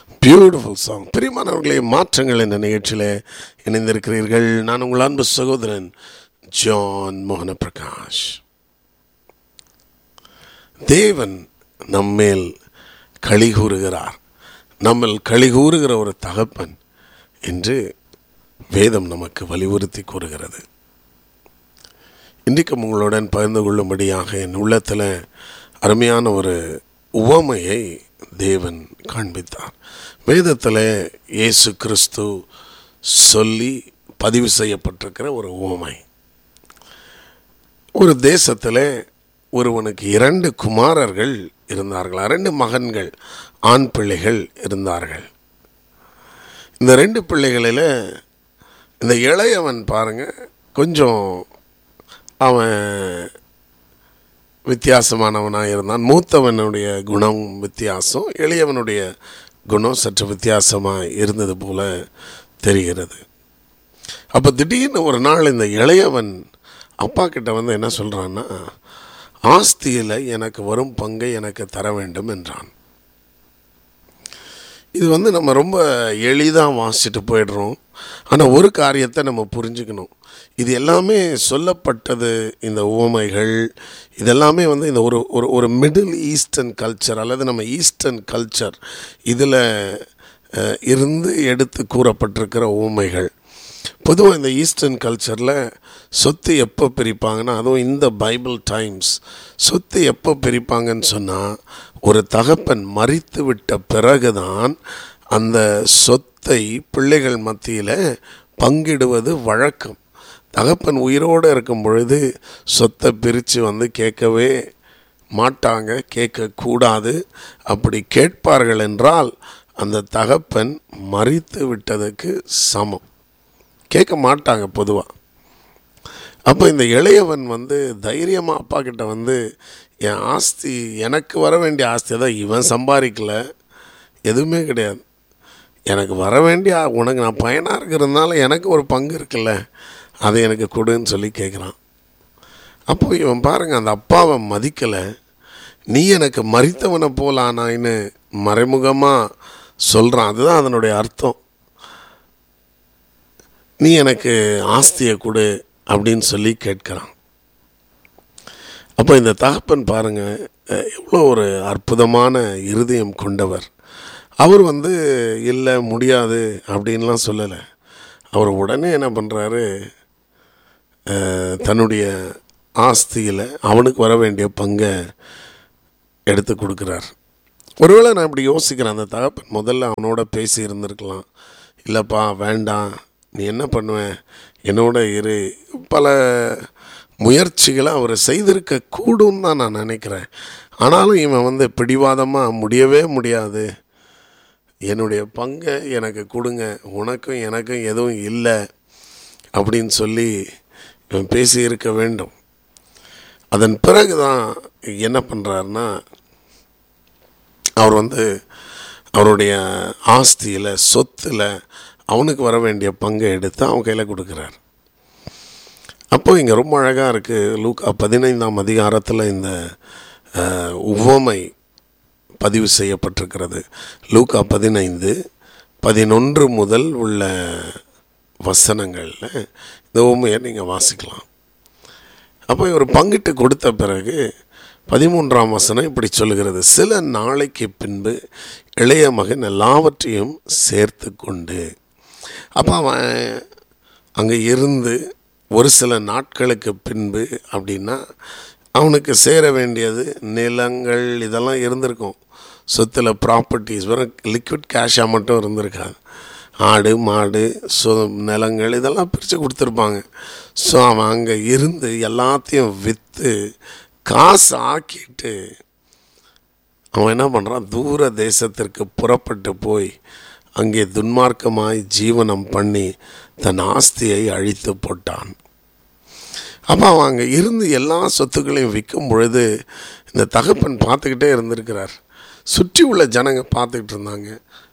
beautiful song பிரியமானவர்களே மாற்றங்கள் என்ற நிகழ்ச்சியில் இணைந்திருக்கிறீர்கள் நான் உங்கள் அன்பு சகோதரன் ஜான் மோகன பிரகாஷ் தேவன் நம்மேல் களி கூறுகிறார் நம்மில் களி கூறுகிற ஒரு தகப்பன் என்று வேதம் நமக்கு வலியுறுத்தி கூறுகிறது இன்றைக்கும் உங்களுடன் பகிர்ந்து கொள்ளும்படியாக என் உள்ளத்தில் அருமையான ஒரு உவமையை தேவன் காண்பித்தார் வேதத்தில் இயேசு கிறிஸ்து சொல்லி பதிவு செய்யப்பட்டிருக்கிற ஒரு உவமை ஒரு தேசத்தில் ஒருவனுக்கு இரண்டு குமாரர்கள் இருந்தார்கள் இரண்டு மகன்கள் ஆண் பிள்ளைகள் இருந்தார்கள் இந்த ரெண்டு பிள்ளைகளில் இந்த இளையவன் பாருங்க கொஞ்சம் அவன் வித்தியாசமானவனாக இருந்தான் மூத்தவனுடைய குணம் வித்தியாசம் எளியவனுடைய குணம் சற்று வித்தியாசமாக இருந்தது போல தெரிகிறது அப்போ திடீர்னு ஒரு நாள் இந்த இளையவன் அப்பா கிட்ட வந்து என்ன சொல்கிறான்னா ஆஸ்தியில் எனக்கு வரும் பங்கை எனக்கு தர வேண்டும் என்றான் இது வந்து நம்ம ரொம்ப எளிதாக வாசிச்சுட்டு போயிடுறோம் ஆனால் ஒரு காரியத்தை நம்ம புரிஞ்சுக்கணும் இது எல்லாமே சொல்லப்பட்டது இந்த உவமைகள் இதெல்லாமே வந்து இந்த ஒரு ஒரு ஒரு மிடில் ஈஸ்டர்ன் கல்ச்சர் அல்லது நம்ம ஈஸ்டர்ன் கல்ச்சர் இதில் இருந்து எடுத்து கூறப்பட்டிருக்கிற உவமைகள் பொதுவாக இந்த ஈஸ்டர்ன் கல்ச்சரில் சொத்து எப்போ பிரிப்பாங்கன்னா அதுவும் இந்த பைபிள் டைம்ஸ் சொத்து எப்போ பிரிப்பாங்கன்னு சொன்னால் ஒரு தகப்பன் மறித்து விட்ட பிறகுதான் அந்த சொத்தை பிள்ளைகள் மத்தியில் பங்கிடுவது வழக்கம் தகப்பன் உயிரோடு இருக்கும் பொழுது சொத்தை பிரித்து வந்து கேட்கவே மாட்டாங்க கேட்கக்கூடாது அப்படி கேட்பார்கள் என்றால் அந்த தகப்பன் மறித்து விட்டதுக்கு சமம் கேட்க மாட்டாங்க பொதுவாக அப்போ இந்த இளையவன் வந்து தைரியமாக அப்பா கிட்ட வந்து என் ஆஸ்தி எனக்கு வர வேண்டிய ஆஸ்தியை தான் இவன் சம்பாதிக்கல எதுவுமே கிடையாது எனக்கு வர வேண்டிய உனக்கு நான் பயனாக இருக்கிறதுனால எனக்கு ஒரு பங்கு இருக்குல்ல அதை எனக்கு கொடுன்னு சொல்லி கேட்குறான் அப்போ இவன் பாருங்கள் அந்த அப்பாவை மதிக்கலை நீ எனக்கு மறித்தவனை போல ஆனாயின்னு மறைமுகமாக சொல்கிறான் அதுதான் அதனுடைய அர்த்தம் நீ எனக்கு ஆஸ்தியை கொடு அப்படின்னு சொல்லி கேட்குறான் அப்போ இந்த தகப்பன் பாருங்க எவ்வளோ ஒரு அற்புதமான இருதயம் கொண்டவர் அவர் வந்து இல்லை முடியாது அப்படின்லாம் சொல்லலை அவர் உடனே என்ன பண்ணுறாரு தன்னுடைய ஆஸ்தியில் அவனுக்கு வர வேண்டிய பங்கை எடுத்து கொடுக்குறார் ஒருவேளை நான் இப்படி யோசிக்கிறேன் அந்த தகப்பன் முதல்ல அவனோட பேசி இருந்திருக்கலாம் இல்லைப்பா வேண்டாம் நீ என்ன பண்ணுவேன் என்னோட இரு பல முயற்சிகளை அவர் செய்திருக்க கூடும் தான் நான் நினைக்கிறேன் ஆனாலும் இவன் வந்து பிடிவாதமாக முடியவே முடியாது என்னுடைய பங்கை எனக்கு கொடுங்க உனக்கும் எனக்கும் எதுவும் இல்லை அப்படின்னு சொல்லி இவன் பேசி இருக்க வேண்டும் அதன் பிறகு தான் என்ன பண்ணுறாருன்னா அவர் வந்து அவருடைய ஆஸ்தியில் சொத்தில் அவனுக்கு வர வேண்டிய பங்கை எடுத்து அவன் கையில் கொடுக்குறார் அப்போ இங்கே ரொம்ப அழகாக இருக்குது லூக்கா பதினைந்தாம் அதிகாரத்தில் இந்த உவமை பதிவு செய்யப்பட்டிருக்கிறது லூக்கா பதினைந்து பதினொன்று முதல் உள்ள வசனங்களில் இந்த உவமையை நீங்கள் வாசிக்கலாம் அப்போ இவர் பங்கிட்டு கொடுத்த பிறகு பதிமூன்றாம் வசனம் இப்படி சொல்லுகிறது சில நாளைக்கு பின்பு இளைய மகன் எல்லாவற்றையும் சேர்த்து கொண்டு அப்போ அவன் அங்கே இருந்து ஒரு சில நாட்களுக்கு பின்பு அப்படின்னா அவனுக்கு சேர வேண்டியது நிலங்கள் இதெல்லாம் இருந்திருக்கும் சொத்தில் ப்ராப்பர்ட்டிஸ் வெறும் லிக்விட் கேஷாக மட்டும் இருந்திருக்காது ஆடு மாடு சொ நிலங்கள் இதெல்லாம் பிரித்து கொடுத்துருப்பாங்க ஸோ அவன் அங்கே இருந்து எல்லாத்தையும் விற்று காசு ஆக்கிட்டு அவன் என்ன பண்ணுறான் தூர தேசத்திற்கு புறப்பட்டு போய் அங்கே துன்மார்க்கமாய் ஜீவனம் பண்ணி தன் ஆஸ்தியை அழித்து போட்டான் அப்போ அவன் அங்கே இருந்து எல்லா சொத்துக்களையும் விற்கும் பொழுது இந்த தகப்பன் பார்த்துக்கிட்டே இருந்திருக்கிறார் சுற்றி உள்ள ஜனங்க பார்த்துக்கிட்டு இருந்தாங்க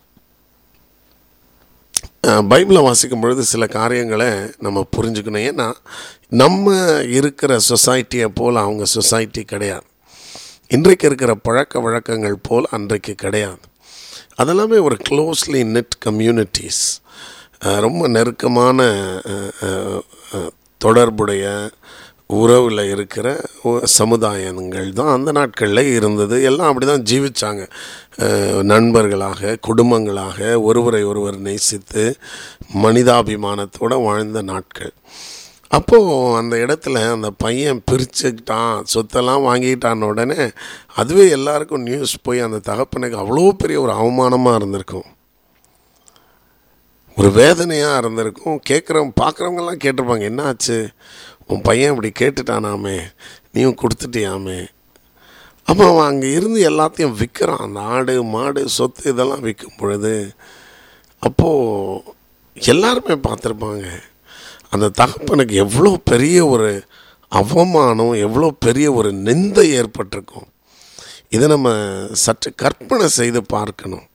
பைபிளை வாசிக்கும் பொழுது சில காரியங்களை நம்ம புரிஞ்சுக்கணும் ஏன்னா நம்ம இருக்கிற சொசைட்டியை போல் அவங்க சொசைட்டி கிடையாது இன்றைக்கு இருக்கிற பழக்க வழக்கங்கள் போல் அன்றைக்கு கிடையாது அதெல்லாமே ஒரு க்ளோஸ்லி நெட் கம்யூனிட்டிஸ் ரொம்ப நெருக்கமான அஹ், அஹ், அஹ், தொடர்புடைய உறவில் இருக்கிற ஒ- சமுதாயங்கள் தான் அந்த நாட்களில் இருந்தது எல்லாம் அப்படி தான் ஜீவிச்சாங்க அஹ், நண்பர்களாக குடும்பங்களாக ஒருவரை ஒருவர் நேசித்து மனிதாபிமானத்தோடு வாழ்ந்த நாட்கள் அப்போது அந்த இடத்துல அந்த பையன் பிரிச்சுக்கிட்டான் சொத்தெல்லாம் வாங்கிட்டான உடனே அதுவே எல்லாருக்கும் நியூஸ் போய் அந்த தகப்பனுக்கு அவ்வளோ பெரிய ஒரு அவமானமாக இருந்திருக்கும் ஒரு வேதனையாக இருந்திருக்கும் கேட்குறவங்க பார்க்குறவங்கெல்லாம் கேட்டிருப்பாங்க என்ன ஆச்சு உன் பையன் இப்படி கேட்டுட்டானாமே நீயும் கொடுத்துட்டியாமே அப்போ அவன் அங்கே இருந்து எல்லாத்தையும் விற்கிறான் அந்த ஆடு மாடு சொத்து இதெல்லாம் விற்கும் பொழுது அப்போது எல்லாருமே பார்த்துருப்பாங்க அந்த தகப்பனுக்கு எவ்வளோ பெரிய ஒரு அவமானம் எவ்வளோ பெரிய ஒரு நிந்தை ஏற்பட்டிருக்கும் இதை நம்ம சற்று கற்பனை செய்து பார்க்கணும்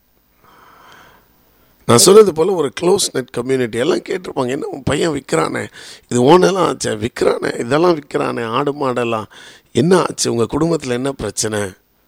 நான் சொன்னது போல் ஒரு க்ளோஸ் நெட் கம்யூனிட்டி எல்லாம் கேட்டிருப்பாங்க என்ன உன் பையன் விற்கிறானே இது ஓனெல்லாம் ஆச்சே விற்கிறானே இதெல்லாம் விற்கிறானே ஆடு மாடெல்லாம் என்ன ஆச்சு உங்கள் குடும்பத்தில் என்ன பிரச்சனை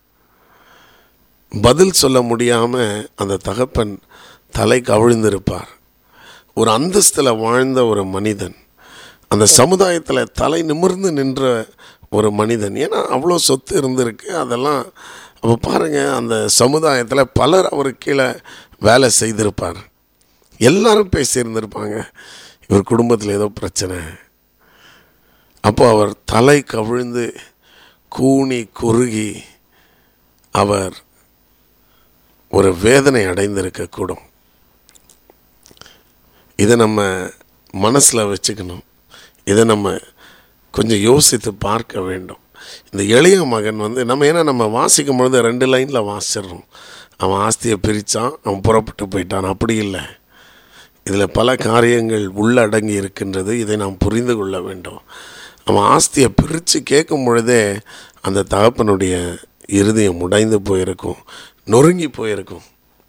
பதில் சொல்ல முடியாமல் அந்த தகப்பன் தலை கவிழ்ந்திருப்பார் ஒரு அந்தஸ்தில் வாழ்ந்த ஒரு மனிதன் அந்த சமுதாயத்தில் தலை நிமிர்ந்து நின்ற ஒரு மனிதன் ஏன்னா அவ்வளோ சொத்து இருந்திருக்கு அதெல்லாம் அப்போ பாருங்கள் அந்த சமுதாயத்தில் பலர் அவருக்கு கீழே வேலை செய்திருப்பார் எல்லாரும் பேசியிருந்திருப்பாங்க இவர் குடும்பத்தில் ஏதோ பிரச்சனை அப்போ அவர் தலை கவிழ்ந்து கூனி குறுகி அவர் ஒரு வேதனை அடைந்திருக்கக்கூடும் இதை நம்ம மனசில் வச்சுக்கணும் இதை நம்ம கொஞ்சம் யோசித்து பார்க்க வேண்டும் இந்த எளிய மகன் வந்து நம்ம ஏன்னா நம்ம வாசிக்கும் பொழுது ரெண்டு லைனில் வாசிடுறோம் அவன் ஆஸ்தியை பிரித்தான் அவன் புறப்பட்டு போயிட்டான் அப்படி இல்லை இதில் பல காரியங்கள் உள்ளடங்கி இருக்கின்றது இதை நாம் புரிந்து கொள்ள வேண்டும் அவன் ஆஸ்தியை பிரித்து கேட்கும் பொழுதே அந்த தகப்பனுடைய இருதயம் உடைந்து போயிருக்கும் நொறுங்கி போயிருக்கும்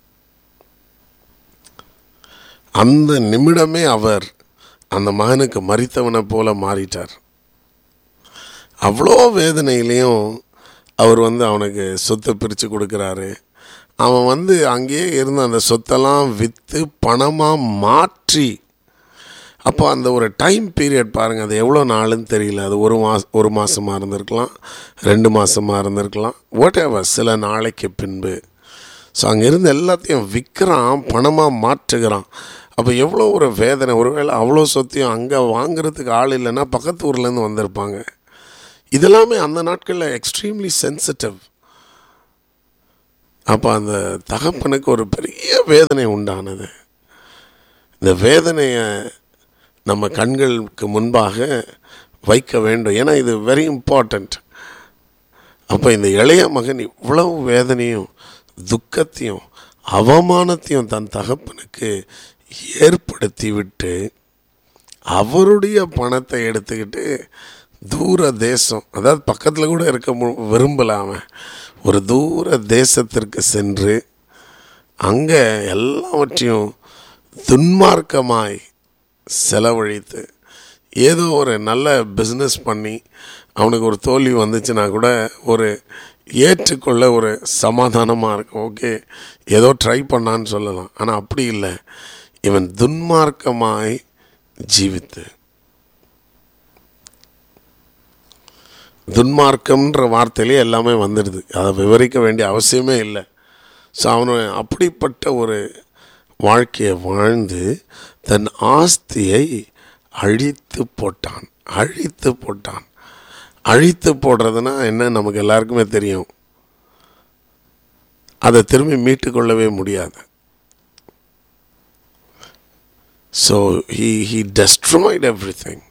அந்த நிமிடமே அவர் அந்த மகனுக்கு மறித்தவனை போல மாறிட்டார் அவ்வளோ வேதனையிலையும் அவர் வந்து அவனுக்கு சொத்தை பிரித்து கொடுக்குறாரு அவன் வந்து அங்கேயே இருந்த அந்த சொத்தெல்லாம் விற்று பணமாக மாற்றி அப்போ அந்த ஒரு டைம் பீரியட் பாருங்கள் அது எவ்வளோ நாளுன்னு தெரியல அது ஒரு மாத ஒரு மாதமாக இருந்திருக்கலாம் ரெண்டு மாதமாக இருந்திருக்கலாம் வாட் எவர் சில நாளைக்கு பின்பு ஸோ அங்கே இருந்து எல்லாத்தையும் விற்கிறான் பணமாக மாற்றுகிறான் அப்போ எவ்வளோ ஒரு வேதனை ஒருவேளை அவ்வளோ சொத்தையும் அங்கே வாங்குறதுக்கு ஆள் இல்லைன்னா பக்கத்து ஊர்லேருந்து வந்திருப்பாங்க இதெல்லாமே அந்த நாட்களில் எக்ஸ்ட்ரீம்லி சென்சிட்டிவ் அப்போ அந்த தகப்பனுக்கு ஒரு பெரிய வேதனை உண்டானது இந்த வேதனையை நம்ம கண்களுக்கு முன்பாக வைக்க வேண்டும் ஏன்னா இது வெரி இம்பார்ட்டண்ட் அப்போ இந்த இளைய மகன் இவ்வளவு வேதனையும் துக்கத்தையும் அவமானத்தையும் தன் தகப்பனுக்கு ஏற்படுத்தி விட்டு அவருடைய பணத்தை எடுத்துக்கிட்டு தூர தேசம் அதாவது பக்கத்தில் கூட இருக்க மு- விரும்பல அவன் ஒரு தூர தேசத்திற்கு சென்று அங்கே எல்லாவற்றையும் துன்மார்க்கமாய் செலவழித்து ஏதோ ஒரு நல்ல பிஸ்னஸ் பண்ணி அவனுக்கு ஒரு தோல்வி வந்துச்சுன்னா கூட ஒரு ஏற்றுக்கொள்ள ஒரு சமாதானமாக இருக்கும் ஓகே ஏதோ ட்ரை பண்ணான்னு சொல்லலாம் ஆனால் அப்படி இல்லை இவன் துன்மார்க்கமாய் ஜீவித்து துன்மார்க்கம்ன்ற வார்த்தையிலே எல்லாமே வந்துடுது அதை விவரிக்க வேண்டிய அவசியமே இல்லை ஸோ அவனு அப்படிப்பட்ட ஒரு வாழ்க்கையை வாழ்ந்து தன் ஆஸ்தியை அழித்து போட்டான் அழித்து போட்டான் அழித்து போடுறதுனா என்ன நமக்கு எல்லாருக்குமே தெரியும் அதை திரும்பி மீட்டுக்கொள்ளவே முடியாது so he he destroyed everything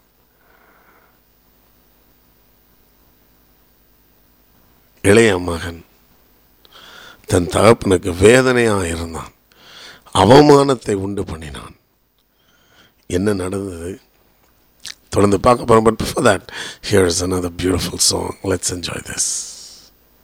இளைய மகன் தன் தகப்பனுக்கு வேதனையாக இருந்தான் அவமானத்தை உண்டு பண்ணினான் என்ன நடந்தது தொடர்ந்து பார்க்க போகிறோம் but before that here is another beautiful song let's enjoy this